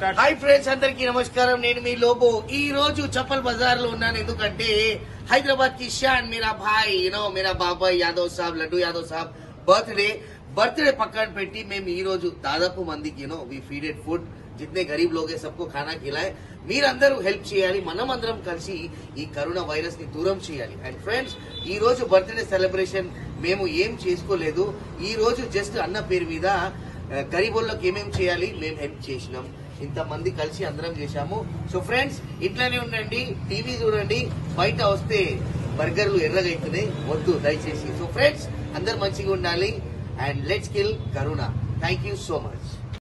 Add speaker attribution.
Speaker 1: hi friends అందరికీ నమస్కారం నేను మీ లోబో ఈ రోజు చప్పల్ బజార్ లో ఉన్నాను ఎందుకంటే హైదరాబాద్ की शान मेरा भाई యూనో मेरा బాబాయ్ యాదవ్ సాబ్ లడ్డు యాదవ్ సాబ్ బర్త్డే బర్త్డే పక్కన పెట్టి మేము ఈ రోజు దాదాపు మందికి యూనో వి ఫీడెడ్ ఫుడ్ జితనే గరీబ్ లోగే సబ్కో ఖానా ఖిలాయ్ మీరందరూ హెల్ప్ చేయాలి మనం అందరం కలిసి ఈ కరోనా వైరస్ ని దూరం చేయాలి అండ్ ఫ్రెండ్స్ ఈ రోజు బర్త్డే సెలబ్రేషన్ మేము ఏం చేసుకోలేదు ఈ రోజు జస్ట్ అన్న పేరు మీద ఆ, గరీబోళ్ళకి ఏమేం చేయాలి మేము హెల్ప్ చేసినాం ఇంతమంది కలిసి అందరం చేశాము సో ఫ్రెండ్స్ ఇట్లానే ఉండండి టీవీ చూడండి బయట వస్తే బర్గర్లు ఎర్రగా అవుతున్నాయి వద్దు దయచేసి సో ఫ్రెండ్స్ అందరు మంచిగా ఉండాలి and let's kill corona thank you so much